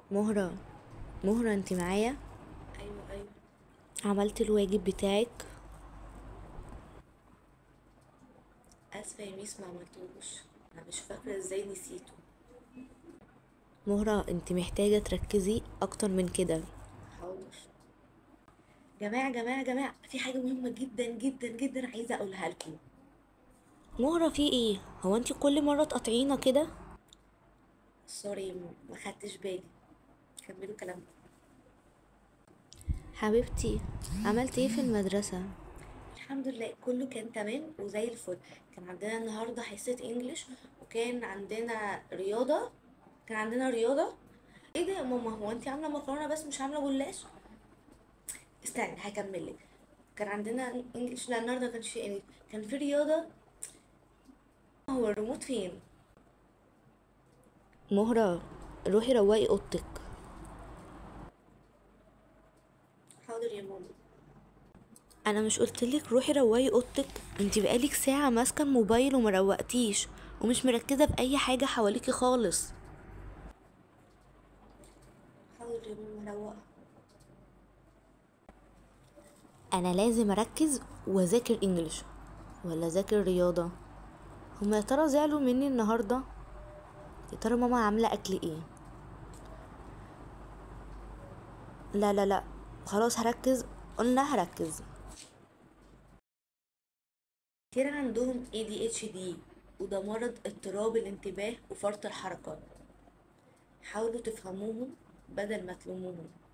مهرة مهرة انت معايا ايوه ايوه عملت الواجب بتاعك اسفه يا ميس ما عملتوش انا مش فاكره ازاي نسيته مهرة انت محتاجة تركزي اكتر من كده حاضر جماعه جماعه جماعه في حاجه مهمه جدا جدا جدا عايزه اقولها لكم مهرة في ايه هو انت كل مرة تقطعينا كده سوري ما خدتش بالي كملوا كلامكم حبيبتي عملت ايه في المدرسة الحمد لله كله كان تمام وزي الفل كان عندنا النهارده حصه انجليش وكان عندنا رياضه كان عندنا رياضه ايه ده يا ماما هو انت عامله مكرونه بس مش عامله جلاش استني هكمل لك كان عندنا انجليش لا النهارده كانش في انجليش كان في رياضه هو الريموت فين مهرة روحي روقي اوضتك حاضر يا ماما انا مش قلتلك روحي روقي اوضتك انت بقالك ساعة ماسكة الموبايل ومروقتيش ومش مركزة في اي حاجة حواليكي خالص حاضر يا ماما روقه انا لازم اركز واذاكر انجليش ولا اذاكر رياضة هما يا ترى زعلوا مني النهاردة يا ترى ماما عاملة اكل ايه لا لا لا خلاص هركز قلنا هركز كتير عندهم ADHD وده مرض اضطراب الانتباه وفرط الحركة حاولوا تفهموهم بدل ما تلوموهم